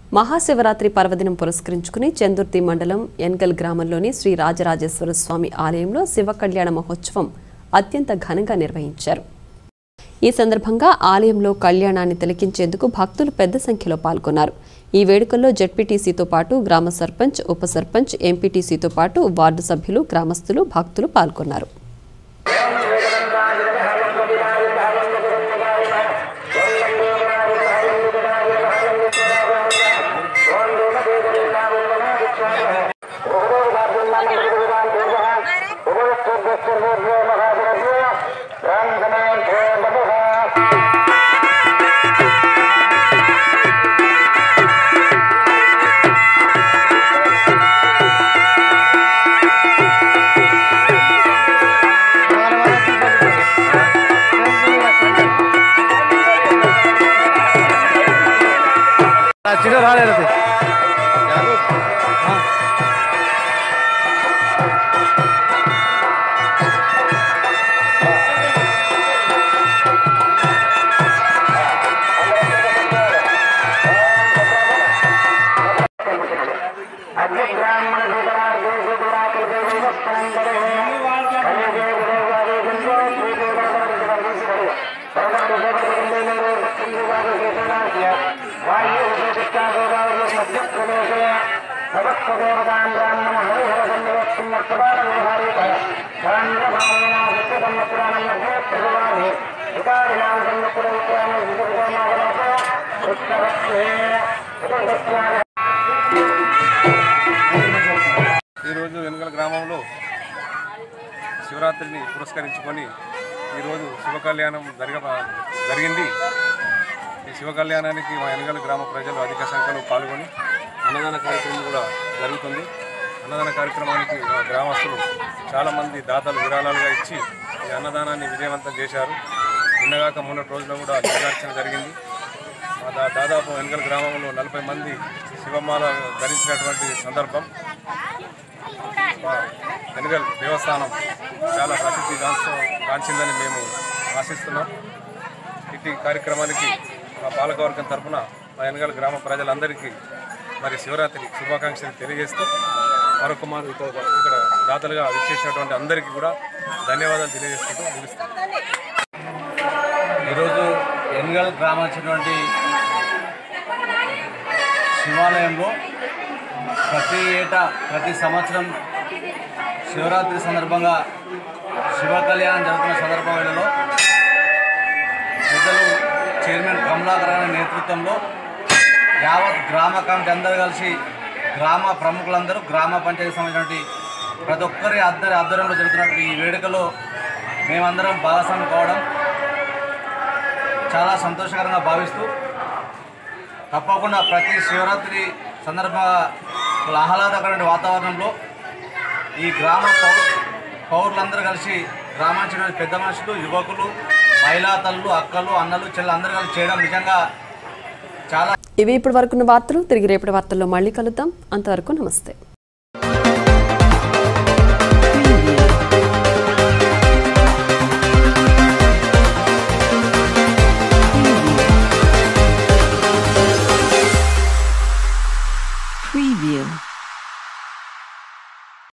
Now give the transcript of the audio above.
మహాశివరాత్రి పర్వదినం పురస్కరించుకుని చందుర్తి మండలం ఎన్గల్ గ్రామంలోని శ్రీ రాజరాజేశ్వర స్వామి ఆలయంలో శివ కళ్యాణ మహోత్సవం అత్యంత ఘనంగా నిర్వహించారు ఈ సందర్భంగా ఆలయంలో కళ్యాణాన్ని తిలకించేందుకు భక్తులు పెద్ద సంఖ్యలో పాల్గొన్నారు ఈ వేడుకల్లో జడ్పీటీసీతో పాటు గ్రామ సర్పంచ్ ఉప సర్పంచ్ ఎంపీటీసీతో పాటు వార్డు సభ్యులు గ్రామస్తులు భక్తులు పాల్గొన్నారు చిన్న రాలేదు అది. ఈరోజు వెనుగల గ్రామంలో శివరాత్రిని పురస్కరించుకొని ఈరోజు శివ కళ్యాణం జరగ జరిగింది ఈ శివ కళ్యాణానికి మా వెనుగల గ్రామ ప్రజలు అధిక సంఖ్యలో పాల్గొని అన్నదాన కార్యక్రమం కూడా జరుగుతుంది అన్నదాన కార్యక్రమానికి మా గ్రామస్తులు చాలామంది దాతలు విరాళాలుగా ఇచ్చి ఈ అన్నదానాన్ని విజయవంతం చేశారు నిన్నగాక మొన్నటి రోజున కూడా లింగార్చన జరిగింది మా దా- దాదాపు వెనుగల గ్రామంలో నలభై మంది శివమాల ధరించినటువంటి సందర్భం మా వెనుగల్ దేవస్థానం చాలా ప్రసిద్ధి గాంచ- గాంచిందని మేము ఆశిస్తున్నాం ఇట్టి కార్యక్రమానికి మా పాలకవర్గం తరపున మా వెనుగల గ్రామ ప్రజలందరికీ మరి శివరాత్రి శుభాకాంక్షలు తెలియజేస్తూ మరొక మారు ఇక్కడ ఇక్కడ దాతలుగా విచ్చేసినటువంటి అందరికీ కూడా ధన్యవాదాలు తెలియజేసుకుంటూ ముగిస్తాను ఈరోజు ఎన్గల్ గ్రామాచినటువంటి శివాలయంలో ప్రతి ఏటా ప్రతి సంవత్సరం శివరాత్రి సందర్భంగా శివ కళ్యాణం జరుగుతున్న సందర్భం వేళలో పెద్దలు చైర్మన్ కమలాకర్ గారి నేతృత్వంలో యావత్ గ్రామ కమిటీ అందరూ కలిసి గ్రామ ప్రముఖులందరూ గ్రామ పంచాయతీ సంబంధించినటువంటి ప్రతి ఒక్కరి అద్దరి ఆధ్వర్యంలో జరుగుతున్నటువంటి ఈ వేడుకలో మేమందరం భాగస్వామి కావడం చాలా సంతోషకరంగా భావిస్తూ తప్పకుండా ప్రతి శివరాత్రి సందర్భంగా ఒక ఆహ్లాదకరమైన వాతావరణంలో ఈ గ్రామ పౌరు పౌరులందరూ కలిసి గ్రామానికి పెద్ద మనుషులు యువకులు మహిళా తల్లులు అక్కలు అన్నలు చెల్లెలు అందరూ కలిసి చేయడం నిజంగా చాలా ఇవి ఇప్పటి వరకున్న వార్తలు తిరిగి రేపటి వార్తల్లో మళ్ళీ కలుద్దాం అంతవరకు నమస్తే